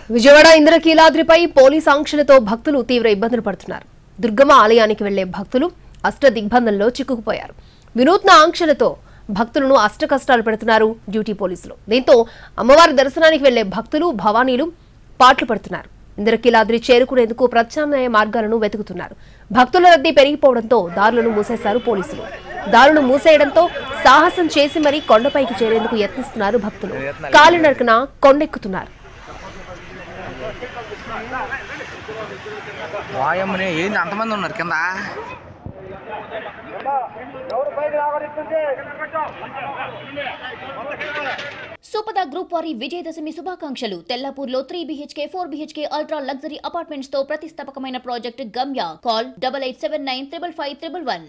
విజయవాడ ఇంద్రకీలాద్రిపై పోలీస్ ఆంక్షలతో భక్తులు తీవ్ర ఇబ్బందులు పడుతున్నారు దుర్గమ్మ ఆలయానికి వెళ్లే భక్తులు అష్ట దిగ్బంధంలో చిక్కుకుపోయారు వినూత్న ఆంక్షలతో భక్తులను అష్ట కష్టాలు పెడుతున్నారు డ్యూటీ పోలీసులు దీంతో అమ్మవారి దర్శనానికి వెళ్లే భక్తులు భవానీలు పాట్లు పడుతున్నారు ఇంద్రకీలాద్రి చేరుకునేందుకు ప్రత్యామ్నాయ మార్గాలను వెతుకుతున్నారు భక్తుల రద్దీ పెరిగిపోవడంతో దారులను మూసేశారు పోలీసులు దారులు మూసేయడంతో సాహసం చేసి మరీ కొండపైకి చేరేందుకు యత్నిస్తున్నారు భక్తులు కాలినడకన కొండెక్కుతున్నారు వాయమ్మని ఏంది అంతమంది ఉన్నారు కింద సుపద గ్రూప్ వారి విజయదశమి శుభాకాంక్షలు తెల్లాపూర్లో three BHK four BHK ultra luxury apartments తో ప్రతిష్టాపకమైన project Gamya call double eight seven nine triple five triple one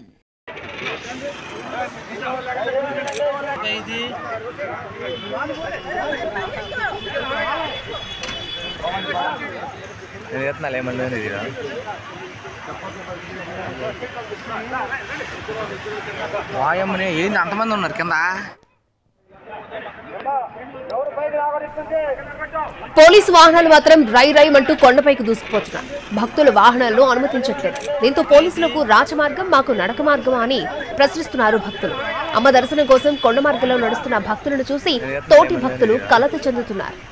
నేను ఎత్తున్నాను ఏమన్నా ఇది వాయమ్మని ఏంది అంతమంది ఉన్నారు కింద పోలీసు వాహనాలు మాత్రం రై రైమంటూ కొండపైకి దూసుకుపోతున్నారు భక్తుల వాహనాలను అనుమతించట్లేదు దీంతో పోలీసులకు రాజమార్గం మాకు నడక మార్గం అని ప్రశ్నిస్తున్నారు భక్తులు అమ్మ దర్శనం కోసం కొండ మార్గంలో నడుస్తున్న భక్తులను చూసి తోటి భక్తులు కలత చెందుతున్నారు